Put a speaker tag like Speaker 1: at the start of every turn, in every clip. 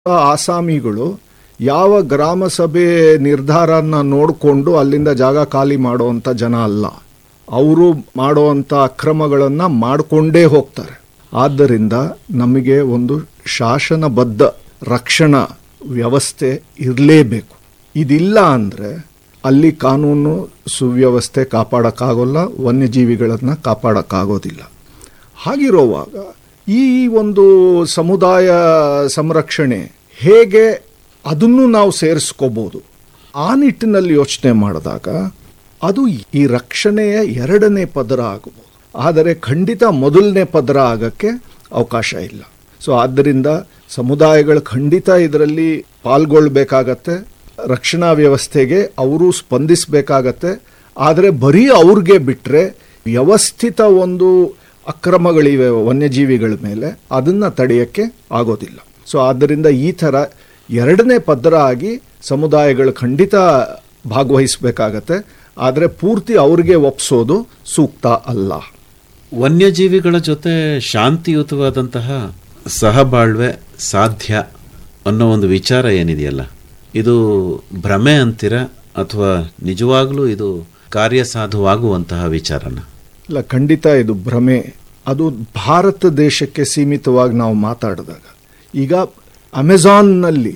Speaker 1: ಆಸಾಮಿಗಳು ಯಾವ ಗ್ರಾಮ ಸಭೆ ನಿರ್ಧಾರನ ನೋಡಿಕೊಂಡು ಅಲ್ಲಿಂದ ಜಾಗ ಖಾಲಿ ಮಾಡುವಂಥ ಜನ ಅಲ್ಲ ಅವರು ಮಾಡುವಂಥ ಅಕ್ರಮಗಳನ್ನು ಮಾಡಿಕೊಂಡೇ ಹೋಗ್ತಾರೆ ಆದ್ದರಿಂದ ನಮಗೆ ಒಂದು ಶಾಸನಬದ್ಧ ರಕ್ಷಣಾ ವ್ಯವಸ್ಥೆ ಇರಲೇಬೇಕು ಇದಿಲ್ಲ ಅಂದರೆ ಅಲ್ಲಿ ಕಾನೂನು ಸುವ್ಯವಸ್ಥೆ ಕಾಪಾಡೋಕ್ಕಾಗೋಲ್ಲ ವನ್ಯಜೀವಿಗಳನ್ನು ಕಾಪಾಡೋಕ್ಕಾಗೋದಿಲ್ಲ ಹಾಗಿರುವಾಗ ಈ ಒಂದು ಸಮುದಾಯ ಸಂರಕ್ಷಣೆ ಹೇಗೆ ಅದನ್ನು ನಾವು ಸೇರಿಸ್ಕೋಬೋದು ಆ ನಿಟ್ಟಿನಲ್ಲಿ ಯೋಚನೆ ಮಾಡಿದಾಗ ಅದು ಈ ರಕ್ಷಣೆಯ ಎರಡನೇ ಪದರ ಆಗಬಹುದು ಆದರೆ ಖಂಡಿತ ಮೊದಲನೇ ಪದರ ಆಗಕ್ಕೆ ಅವಕಾಶ ಇಲ್ಲ ಸೊ ಆದ್ದರಿಂದ ಸಮುದಾಯಗಳು ಖಂಡಿತ ಇದರಲ್ಲಿ ಪಾಲ್ಗೊಳ್ಬೇಕಾಗತ್ತೆ ರಕ್ಷಣಾ ವ್ಯವಸ್ಥೆಗೆ ಅವರು ಸ್ಪಂದಿಸಬೇಕಾಗತ್ತೆ ಆದರೆ ಬರೀ ಅವ್ರಿಗೆ ಬಿಟ್ಟರೆ ವ್ಯವಸ್ಥಿತ ಒಂದು ಅಕ್ರಮಗಳಿವೆ ವನ್ಯಜೀವಿಗಳ ಮೇಲೆ ಅದನ್ನು ತಡೆಯೋಕ್ಕೆ ಆಗೋದಿಲ್ಲ ಸೊ ಆದ್ದರಿಂದ ಈ ಥರ ಎರಡನೇ ಪದರ ಆಗಿ ಸಮುದಾಯಗಳು ಖಂಡಿತ ಭಾಗವಹಿಸಬೇಕಾಗತ್ತೆ ಆದರೆ ಪೂರ್ತಿ ಅವ್ರಿಗೆ ಒಪ್ಸೋದು ಸೂಕ್ತ ಅಲ್ಲ
Speaker 2: ವನ್ಯಜೀವಿಗಳ ಜೊತೆ ಶಾಂತಿಯುತವಾದಂತಹ ಸಹಬಾಳ್ವೆ ಸಾಧ್ಯ ಅನ್ನೋ ಒಂದು ವಿಚಾರ ಏನಿದೆಯಲ್ಲ ಇದು ಭ್ರಮೆ ಅಂತೀರ ಅಥವಾ ನಿಜವಾಗ್ಲೂ ಇದು ಕಾರ್ಯಸಾಧುವಾಗುವಂತಹ ವಿಚಾರನ
Speaker 1: ಇಲ್ಲ ಖಂಡಿತ ಇದು ಭ್ರಮೆ ಅದು ಭಾರತ ದೇಶಕ್ಕೆ ಸೀಮಿತವಾಗಿ ನಾವು ಮಾತಾಡಿದಾಗ ಈಗ ಅಮೆಜಾನ್ನಲ್ಲಿ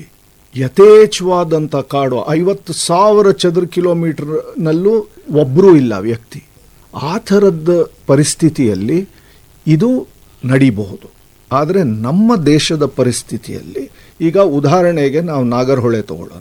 Speaker 1: ಯಥೇಚ್ಛವಾದಂಥ ಕಾಡು ಐವತ್ತು ಸಾವಿರ ಚದುರ ಕಿಲೋಮೀಟರ್ನಲ್ಲೂ ಒಬ್ಬರೂ ಇಲ್ಲ ವ್ಯಕ್ತಿ ಆ ಥರದ ಪರಿಸ್ಥಿತಿಯಲ್ಲಿ ಇದು ನಡಿಬಹುದು ಆದರೆ ನಮ್ಮ ದೇಶದ ಪರಿಸ್ಥಿತಿಯಲ್ಲಿ ಈಗ ಉದಾಹರಣೆಗೆ ನಾವು ನಾಗರಹೊಳೆ ತಗೊಳ್ಳೋಣ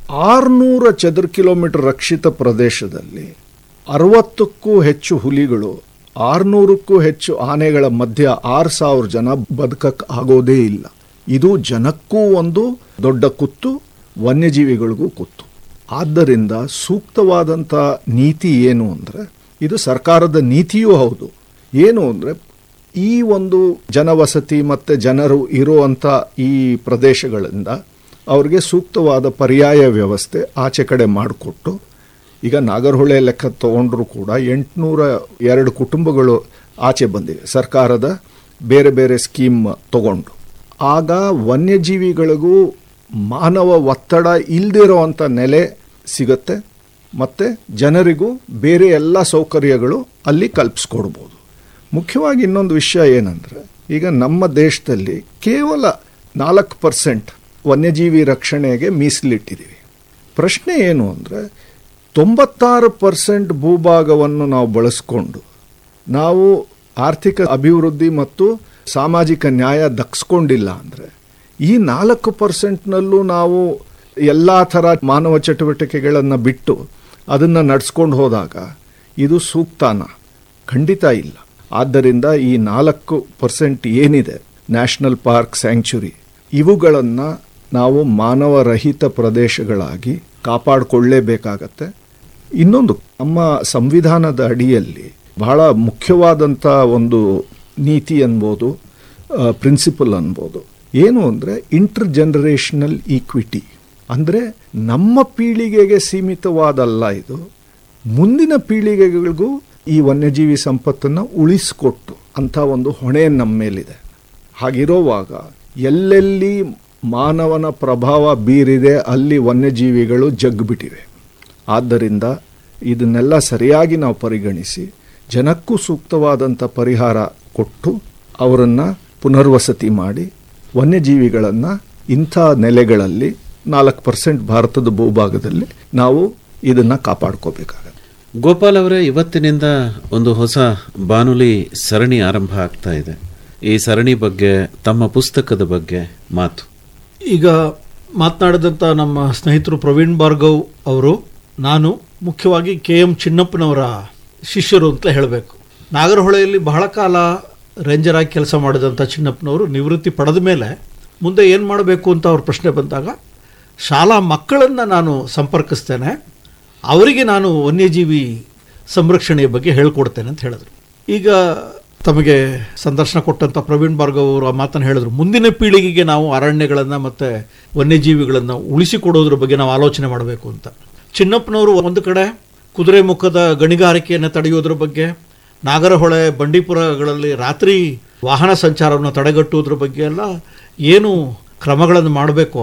Speaker 1: ಆರುನೂರ ಚದುರ ಕಿಲೋಮೀಟರ್ ರಕ್ಷಿತ ಪ್ರದೇಶದಲ್ಲಿ ಅರವತ್ತಕ್ಕೂ ಹೆಚ್ಚು ಹುಲಿಗಳು ಆರುನೂರಕ್ಕೂ ಹೆಚ್ಚು ಆನೆಗಳ ಮಧ್ಯ ಆರು ಸಾವಿರ ಜನ ಬದುಕಕ್ಕೆ ಆಗೋದೇ ಇಲ್ಲ ಇದು ಜನಕ್ಕೂ ಒಂದು ದೊಡ್ಡ ಕುತ್ತು ವನ್ಯಜೀವಿಗಳಿಗೂ ಕುತ್ತು ಆದ್ದರಿಂದ ಸೂಕ್ತವಾದಂಥ ನೀತಿ ಏನು ಅಂದರೆ ಇದು ಸರ್ಕಾರದ ನೀತಿಯೂ ಹೌದು ಏನು ಅಂದರೆ ಈ ಒಂದು ಜನವಸತಿ ಮತ್ತು ಜನರು ಇರುವಂಥ ಈ ಪ್ರದೇಶಗಳಿಂದ ಅವ್ರಿಗೆ ಸೂಕ್ತವಾದ ಪರ್ಯಾಯ ವ್ಯವಸ್ಥೆ ಆಚೆ ಕಡೆ ಮಾಡಿಕೊಟ್ಟು ಈಗ ನಾಗರಹೊಳೆ ಲೆಕ್ಕ ತಗೊಂಡ್ರು ಕೂಡ ಎಂಟುನೂರ ಎರಡು ಕುಟುಂಬಗಳು ಆಚೆ ಬಂದಿವೆ ಸರ್ಕಾರದ ಬೇರೆ ಬೇರೆ ಸ್ಕೀಮ್ ತಗೊಂಡು ಆಗ ವನ್ಯಜೀವಿಗಳಿಗೂ ಮಾನವ ಒತ್ತಡ ಇಲ್ದಿರೋವಂಥ ನೆಲೆ ಸಿಗುತ್ತೆ ಮತ್ತು ಜನರಿಗೂ ಬೇರೆ ಎಲ್ಲ ಸೌಕರ್ಯಗಳು ಅಲ್ಲಿ ಕಲ್ಪಿಸ್ಕೊಡ್ಬೋದು ಮುಖ್ಯವಾಗಿ ಇನ್ನೊಂದು ವಿಷಯ ಏನಂದರೆ ಈಗ ನಮ್ಮ ದೇಶದಲ್ಲಿ ಕೇವಲ ನಾಲ್ಕು ಪರ್ಸೆಂಟ್ ವನ್ಯಜೀವಿ ರಕ್ಷಣೆಗೆ ಮೀಸಲಿಟ್ಟಿದ್ದೀವಿ ಪ್ರಶ್ನೆ ಏನು ಅಂದರೆ ತೊಂಬತ್ತಾರು ಪರ್ಸೆಂಟ್ ಭೂಭಾಗವನ್ನು ನಾವು ಬಳಸ್ಕೊಂಡು ನಾವು ಆರ್ಥಿಕ ಅಭಿವೃದ್ಧಿ ಮತ್ತು ಸಾಮಾಜಿಕ ನ್ಯಾಯ ದಕ್ಸ್ಕೊಂಡಿಲ್ಲ ಅಂದರೆ ಈ ನಾಲ್ಕು ಪರ್ಸೆಂಟ್ನಲ್ಲೂ ನಾವು ಎಲ್ಲ ಥರ ಮಾನವ ಚಟುವಟಿಕೆಗಳನ್ನು ಬಿಟ್ಟು ಅದನ್ನು ನಡ್ಸ್ಕೊಂಡು ಹೋದಾಗ ಇದು ಸೂಕ್ತಾನ ಖಂಡಿತ ಇಲ್ಲ ಆದ್ದರಿಂದ ಈ ನಾಲ್ಕು ಪರ್ಸೆಂಟ್ ಏನಿದೆ ನ್ಯಾಷನಲ್ ಪಾರ್ಕ್ ಸ್ಯಾಂಕ್ಚುರಿ ಇವುಗಳನ್ನು ನಾವು ಮಾನವರಹಿತ ಪ್ರದೇಶಗಳಾಗಿ ಕಾಪಾಡಿಕೊಳ್ಳೇಬೇಕಾಗತ್ತೆ ಇನ್ನೊಂದು ನಮ್ಮ ಸಂವಿಧಾನದ ಅಡಿಯಲ್ಲಿ ಬಹಳ ಮುಖ್ಯವಾದಂಥ ಒಂದು ನೀತಿ ಅನ್ಬೋದು ಪ್ರಿನ್ಸಿಪಲ್ ಅನ್ಬೋದು ಏನು ಅಂದರೆ ಇಂಟರ್ ಜನರೇಷನಲ್ ಈಕ್ವಿಟಿ ಅಂದರೆ ನಮ್ಮ ಪೀಳಿಗೆಗೆ ಸೀಮಿತವಾದಲ್ಲ ಇದು ಮುಂದಿನ ಪೀಳಿಗೆಗಳಿಗೂ ಈ ವನ್ಯಜೀವಿ ಸಂಪತ್ತನ್ನು ಉಳಿಸಿಕೊಟ್ಟು ಅಂಥ ಒಂದು ಹೊಣೆ ನಮ್ಮ ಮೇಲಿದೆ ಹಾಗಿರೋವಾಗ ಎಲ್ಲೆಲ್ಲಿ ಮಾನವನ ಪ್ರಭಾವ ಬೀರಿದೆ ಅಲ್ಲಿ ವನ್ಯಜೀವಿಗಳು ಜಗ್ಬಿಟ್ಟಿವೆ ಆದ್ದರಿಂದ ಇದನ್ನೆಲ್ಲ ಸರಿಯಾಗಿ ನಾವು ಪರಿಗಣಿಸಿ ಜನಕ್ಕೂ ಸೂಕ್ತವಾದಂಥ ಪರಿಹಾರ ಕೊಟ್ಟು ಅವರನ್ನು ಪುನರ್ವಸತಿ ಮಾಡಿ ವನ್ಯಜೀವಿಗಳನ್ನು ಇಂಥ ನೆಲೆಗಳಲ್ಲಿ ನಾಲ್ಕು ಪರ್ಸೆಂಟ್ ಭಾರತದ ಭೂಭಾಗದಲ್ಲಿ ನಾವು ಇದನ್ನು ಕಾಪಾಡ್ಕೋಬೇಕಾಗತ್ತೆ
Speaker 2: ಗೋಪಾಲ್ ಅವರೇ ಇವತ್ತಿನಿಂದ ಒಂದು ಹೊಸ ಬಾನುಲಿ ಸರಣಿ ಆರಂಭ ಆಗ್ತಾ ಇದೆ ಈ ಸರಣಿ ಬಗ್ಗೆ ತಮ್ಮ ಪುಸ್ತಕದ ಬಗ್ಗೆ ಮಾತು
Speaker 3: ಈಗ ಮಾತನಾಡಿದಂಥ ನಮ್ಮ ಸ್ನೇಹಿತರು ಪ್ರವೀಣ್ ಭಾರ್ಗವ್ ಅವರು ನಾನು ಮುಖ್ಯವಾಗಿ ಕೆ ಎಂ ಚಿನ್ನಪ್ಪನವರ ಶಿಷ್ಯರು ಅಂತ ಹೇಳಬೇಕು ನಾಗರಹೊಳೆಯಲ್ಲಿ ಬಹಳ ಕಾಲ ರೇಂಜರ್ ಆಗಿ ಕೆಲಸ ಮಾಡಿದಂಥ ಚಿನ್ನಪ್ಪನವರು ನಿವೃತ್ತಿ ಪಡೆದ ಮೇಲೆ ಮುಂದೆ ಏನು ಮಾಡಬೇಕು ಅಂತ ಅವ್ರ ಪ್ರಶ್ನೆ ಬಂದಾಗ ಶಾಲಾ ಮಕ್ಕಳನ್ನು ನಾನು ಸಂಪರ್ಕಿಸ್ತೇನೆ ಅವರಿಗೆ ನಾನು ವನ್ಯಜೀವಿ ಸಂರಕ್ಷಣೆಯ ಬಗ್ಗೆ ಹೇಳ್ಕೊಡ್ತೇನೆ ಅಂತ ಹೇಳಿದ್ರು ಈಗ ತಮಗೆ ಸಂದರ್ಶನ ಕೊಟ್ಟಂಥ ಪ್ರವೀಣ್ ಭಾರ್ಗವ್ ಅವರು ಆ ಮಾತನ್ನು ಹೇಳಿದ್ರು ಮುಂದಿನ ಪೀಳಿಗೆಗೆ ನಾವು ಅರಣ್ಯಗಳನ್ನು ಮತ್ತು ವನ್ಯಜೀವಿಗಳನ್ನು ಉಳಿಸಿಕೊಡೋದ್ರ ಬಗ್ಗೆ ನಾವು ಆಲೋಚನೆ ಮಾಡಬೇಕು ಅಂತ ಚಿನ್ನಪ್ಪನವರು ಒಂದು ಕಡೆ ಕುದುರೆ ಮುಖದ ಗಣಿಗಾರಿಕೆಯನ್ನು ತಡೆಯೋದ್ರ ಬಗ್ಗೆ ನಾಗರಹೊಳೆ ಬಂಡೀಪುರಗಳಲ್ಲಿ ರಾತ್ರಿ ವಾಹನ ಸಂಚಾರವನ್ನು ತಡೆಗಟ್ಟುವುದ್ರ ಬಗ್ಗೆ ಎಲ್ಲ ಏನು ಕ್ರಮಗಳನ್ನು ಮಾಡಬೇಕು